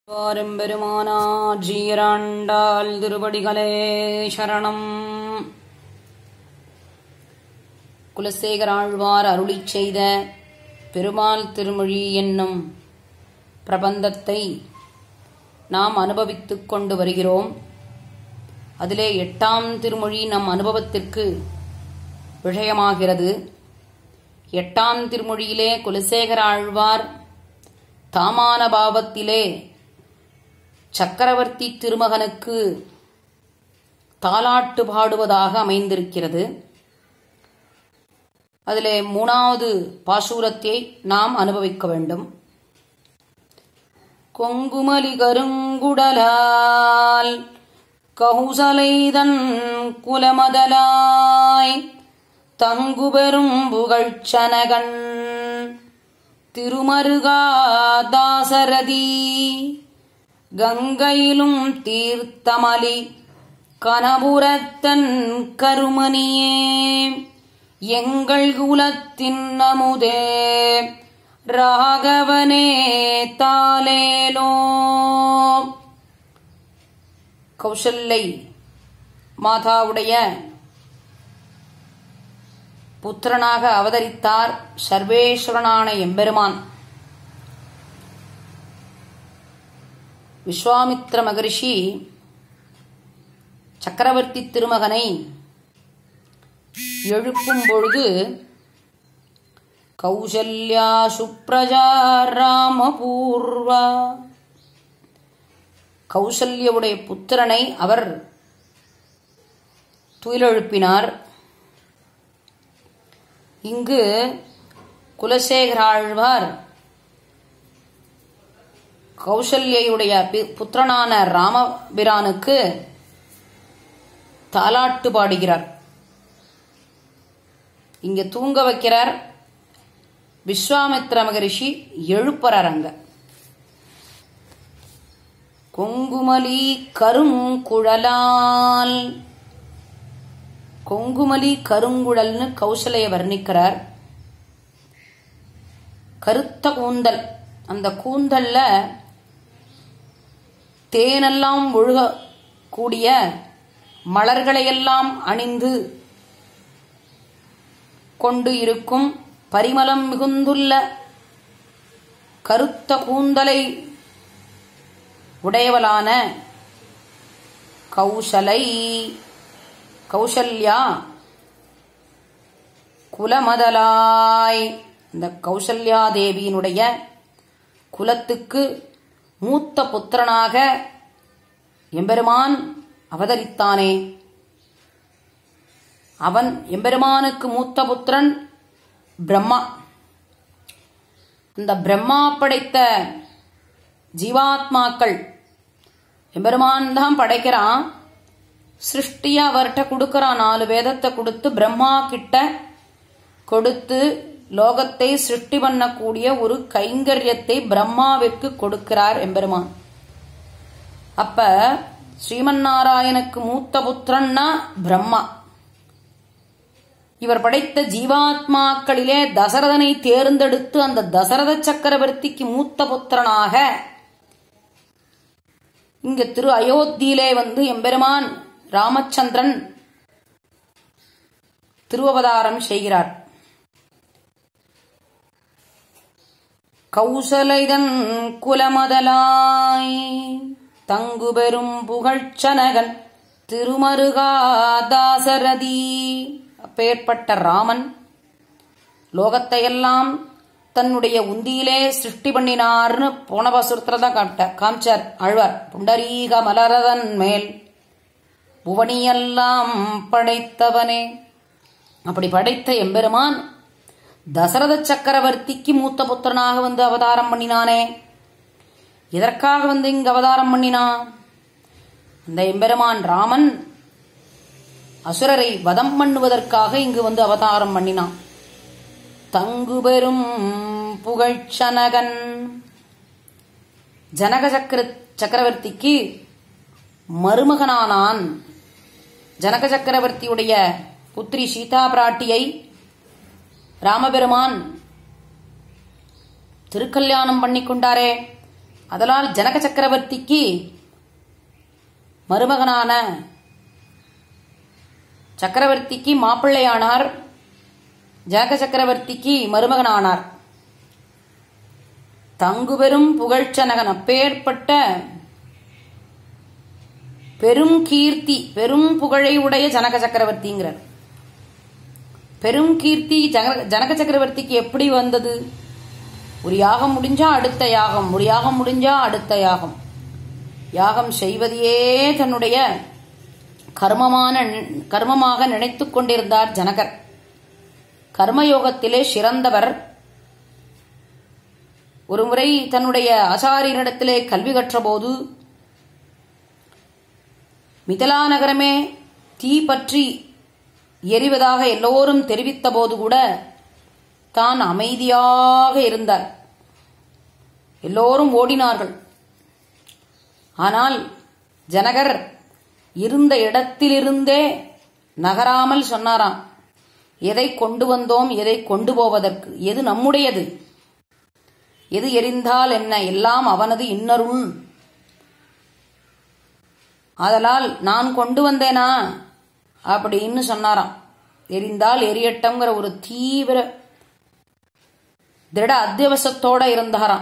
பாரம்பெருமானார் ஜீராண்டாள் திருவடிகளே சரணம் குலசேகராழ்வார் அருளிச் செய்த பெருமாள் திருமொழி என்னும் பிரபந்தத்தை நாம் அனுபவித்துக் கொண்டு வருகிறோம் அதிலே எட்டாம் திருமொழி நம் அனுபவத்திற்கு விஷயமாகிறது எட்டாம் திருமொழியிலே குலசேகர ஆழ்வார் தாமான பாவத்திலே சக்கரவர்த்தி திருமகனுக்கு தாலாட்டு பாடுவதாக அமைந்திருக்கிறது அதிலே மூணாவது பாசூரத்தை நாம் அனுபவிக்க வேண்டும் கொங்குமலி கருங்குடலால் கௌசலைதன் குலமதலாய் தங்குபெரும் புகழ்ச்சனகன் திருமருகாதாசரதி கங்கையிலும் தீர்த்தமலி கனபுரத்தன் கருமணியே எங்கள் குலத்தின் அமுதே ராகவனே தாலேலோ கௌசல்லை மாதாவுடைய புத்திரனாக அவதரித்தார் சர்வேஸ்வரனான எம்பெருமான் விஸ்வாமித்ர மகரிஷி சக்கரவர்த்தி திருமகனை எழுப்பும் பொழுது கௌசல்யா சுப்ரஜா ராமபூர்வா கௌசல்யவுடைய புத்திரனை அவர் துயிலெழுப்பினார் இங்கு குலசேகராழ்வார் கௌசல்யுடைய புத்திரனான ராமபிரானுக்கு தாலாட்டு பாடுகிறார் இங்க தூங்க வைக்கிறார் விஸ்வாமித்ர மகரிஷி எழுப்புறார் அங்க கொங்குமலி கருங்குழலால் கொங்குமலி கருங்குழல்னு கௌசலைய வர்ணிக்கிறார் கருத்த கூந்தல் அந்த கூந்தல்ல தேனெல்லாம் ஒழுக கூடிய மலர்களையெல்லாம் அணிந்து கொண்டு இருக்கும் பரிமளம் மிகுந்துள்ள கருத்த கூந்தலை உடையவளான கௌசலை கௌசல்யா குலமதலாய் இந்த கௌசல்யா தேவியினுடைய குலத்துக்கு மூத்த புத்திரனாக எம்பெருமான் அவதரித்தானே அவன் எம்பெருமானுக்கு மூத்த புத்திரன் பிரம்மா அந்த பிரம்மா படைத்த ஜீவாத்மாக்கள் எம்பெருமான் தான் படைக்கிறான் சிருஷ்டிய அவர்கிட்ட கொடுக்கறான் நாலு வேதத்தை கொடுத்து பிரம்மா கிட்ட கொடுத்து லோகத்தை சிருஷ்டி பண்ணக்கூடிய ஒரு கைங்கரியத்தை பிரம்மாவிற்கு கொடுக்கிறார் எம்பெருமான் அப்ப ஸ்ரீமன் நாராயணுக்கு மூத்த புத்திரன்னா பிரம்மா இவர் படைத்த ஜீவாத்மாக்களிலே தசரதனை தேர்ந்தெடுத்து அந்த தசரத சக்கரவர்த்திக்கு மூத்த புத்திரனாக இங்க திரு அயோத்தியிலே வந்து எம்பெருமான் ராமச்சந்திரன் திருவவதாரம் செய்கிறார் கௌசலைதன் குலமதலாய் தங்கு பெரும் புகழ்ச்சனகன் திருமருகாதாசரதி அப்பேற்பட்ட ராமன் லோகத்தையெல்லாம் தன்னுடைய உந்தியிலே சிருஷ்டி பண்ணினார்னு போன பசுரத்துல தான் காட்ட காமிச்சார் ஆழ்வார் புண்டரீக மலரதன் மேல் புவனியெல்லாம் படைத்தவனே அப்படி படைத்த எம்பெருமான் தசரத சக்கரவர்த்திக்கு மூத்த புத்திரனாக வந்து அவதாரம் பண்ணினானே எதற்காக வந்து இங்கு அவதாரம் பண்ணினான் அந்த எம்பெருமான் ராமன் அசுரரை வதம் பண்ணுவதற்காக இங்கு வந்து அவதாரம் பண்ணினான் தங்கு பெரும் புகழ்ச்சனகன் ஜனக சக்கர சக்கரவர்த்திக்கு மருமகனானான் ஜனக சக்கரவர்த்தியுடைய புத்திரி சீதா பிராட்டியை ராமபெருமான் திருக்கல்யாணம் பண்ணி கொண்டாரே அதனால் ஜனக சக்கரவர்த்திக்கு மருமகனான சக்கரவர்த்திக்கு மாப்பிள்ளையானார் ஜனக சக்கரவர்த்திக்கு மருமகனானார் தங்குபெரும் புகழ்ச்சனகன் அப்பேற்பட்ட பெரும் கீர்த்தி பெரும் புகழை உடைய ஜனக சக்கரவர்த்திங்கிறார் பெரும் கீர்த்தி ஜன- ஜனக சக்கரவர்த்திக்கு எப்படி வந்தது ஒரு யாகம் முடிஞ்சா அடுத்த யாகம் ஒரு யாகம் முடிஞ்சா அடுத்த யாகம் யாகம் செய்வதையே தன்னுடைய கர்மமான கர்மமாக நினைத்துக் கொண்டிருந்தார் ஜனகர் கர்மயோகத்திலே சிறந்தவர் ஒருமுறை தன்னுடைய ஆச்சாரியனிடத்திலே கல்வி கற்றபோது மிதிலா நகரமே தீ பற்றி எரிவதாக எல்லோரும் தெரிவித்த போது கூட தான் அமைதியாக இருந்தார் எல்லோரும் ஓடினார்கள் ஆனால் ஜனகர் இருந்த இடத்திலிருந்தே நகராமல் சொன்னாராம் எதை கொண்டு வந்தோம் எதை கொண்டு போவதற்கு எது நம்முடையது எது எரிந்தால் என்ன எல்லாம் அவனது இன்னருள் ஆதலால் நான் கொண்டு வந்தேனா அப்படின்னு சொன்னாராம் எரிந்தால் எரியட்டம்ங்கிற ஒரு தீவிர திட அத்தியவசத்தோட இருந்தாராம்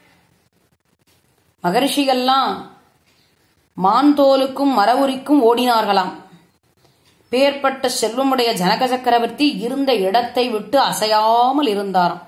மகரிஷிகள்லாம் மான்தோலுக்கும் மரவுரிக்கும் ஓடினார்களாம் பேர்பட்ட செல்வமுடைய ஜனக சக்கரவர்த்தி இருந்த இடத்தை விட்டு அசையாமல் இருந்தாராம்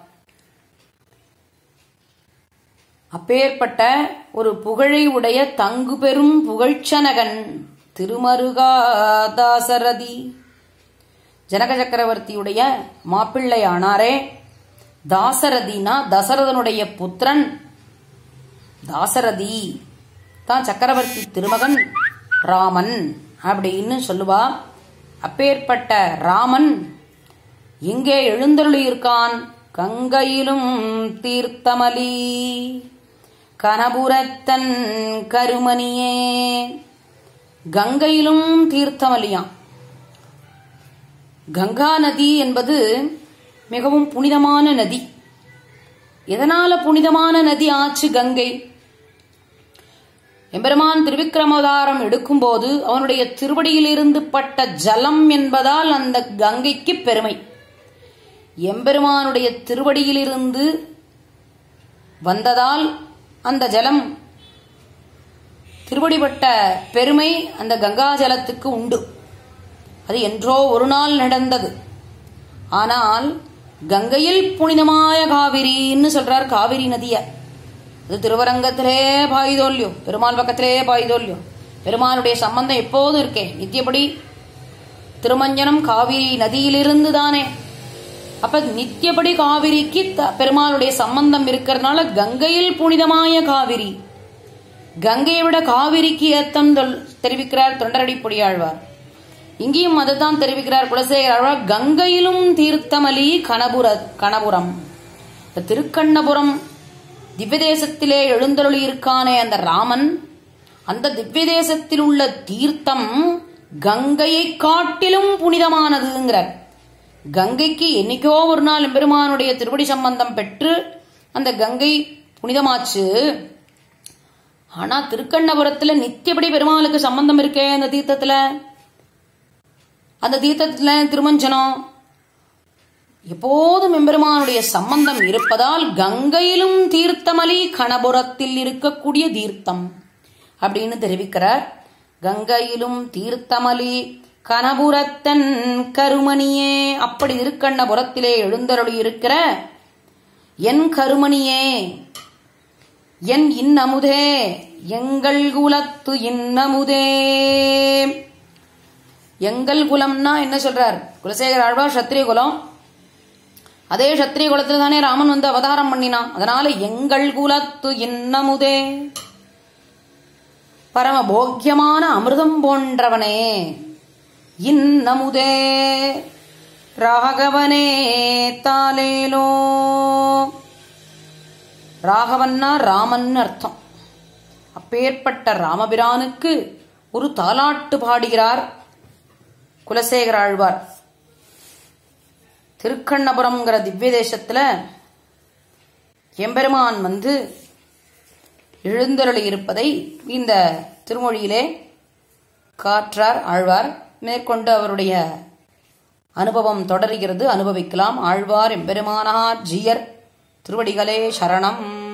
அப்பேற்பட்ட ஒரு புகழை உடைய தங்கு பெரும் புகழ்ச்சனகன் திருமருகாதாசரதி ஜனக சக்கரவர்த்தியுடைய மாப்பிள்ளை ஆனாரே தாசரதினா தசரதனுடைய புத்திரன் தாசரதி தான் சக்கரவர்த்தி திருமகன் ராமன் அப்படின்னு சொல்லுவா அப்பேற்பட்ட ராமன் எங்கே எழுந்தருளி இருக்கான் கங்கையிலும் தீர்த்தமலி கனபுரத்தன் கருமணியே கங்கையிலும் தீர்த்தமலியாம் கங்கா நதி என்பது மிகவும் புனிதமான நதி எதனால புனிதமான நதி ஆச்சு கங்கை எம்பெருமான் திருவிக்கிரமதாரம் எடுக்கும்போது அவனுடைய திருவடியிலிருந்து பட்ட ஜலம் என்பதால் அந்த கங்கைக்கு பெருமை எம்பெருமானுடைய திருவடியிலிருந்து வந்ததால் அந்த ஜலம் திருவடிப்பட்ட பெருமை அந்த கங்கா ஜலத்துக்கு உண்டு அது என்றோ ஒரு நாள் நடந்தது ஆனால் கங்கையில் புனிதமாய காவிரின்னு சொல்றார் காவிரி நதிய அது திருவரங்கத்திலே பாயுதோல்யோ பெருமாள் பக்கத்திலே பாயுதோல்யோ பெருமாளுடைய சம்பந்தம் எப்போதும் இருக்கே நித்தியப்படி திருமஞ்சனம் காவிரி நதியிலிருந்து தானே அப்ப நித்தியப்படி காவிரிக்கு த- பெருமாளுடைய சம்பந்தம் இருக்கிறதுனால கங்கையில் புனிதமாய காவிரி கங்கையை விட காவிரிக்கு ஏத்தம் தொல்- தெரிவிக்கிறார் தொண்டரடி பொடியாழ்வார் இங்கேயும் அதுதான் தெரிவிக்கிறார் குலசேகர் ஆழ்வார் கங்கையிலும் தீர்த்தமலி கணபுர கணபுரம் இந்த திருக்கண்ணபுரம் திவ்யதேசத்திலே எழுந்தருளி இருக்கானே அந்த ராமன் அந்த திவ்யதேசத்தில் உள்ள தீர்த்தம் கங்கையை காட்டிலும் புனிதமானதுங்கிறார் கங்கைக்கு என்னைக்கோ ஒரு நாள் எம்பெருமானுடைய திருவடி சம்பந்தம் பெற்று அந்த கங்கை புனிதமாச்சு ஆனா திருக்கண்ணபுரத்துல நித்தியப்படி பெருமாளுக்கு சம்பந்தம் இருக்கே அந்த தீர்த்தத்துல அந்த தீர்த்தத்துல திருமஞ்சனம் எப்போதும் எம்பெருமானுடைய சம்பந்தம் இருப்பதால் கங்கையிலும் தீர்த்தமலி கணபுரத்தில் இருக்கக்கூடிய தீர்த்தம் அப்படின்னு தெரிவிக்கிறார் கங்கையிலும் தீர்த்தமலி கனபுரத்தன் கருமணியே அப்படி திருக்கண்ணபுரத்திலே எழுந்தருளி இருக்கிற என் கருமணியே என் இன்னமுதே எங்கள் குலத்து இன்னமுதே எங்கள் குலம்னா என்ன சொல்றார் குலசேகர ஆழ்வார் சத்திரிய குலம் அதே சத்திரிய குலத்துல தானே ராமன் வந்து அவதாரம் பண்ணினான் அதனால எங்கள் குலத்து இன்னமுதே பரம போக்கியமான அமிர்தம் போன்றவனே இன்னமுதே ராகவனே தாலேலோ ராகவன்னா ராமன் அர்த்தம் அப்பேற்பட்ட ராமபிரானுக்கு ஒரு தாலாட்டு பாடுகிறார் குலசேகர ஆழ்வார் திருக்கண்ணபுரம்ங்கிற திவ்ய தேசத்துல எம்பெருமான் வந்து எழுந்தருளி இருப்பதை இந்த திருமொழியிலே காற்றார் ஆழ்வார் மேற்கொண்டு அவருடைய அனுபவம் தொடருகிறது அனுபவிக்கலாம் ஆழ்வார் எம்பெருமானார் ஜீயர் திருவடிகளே சரணம்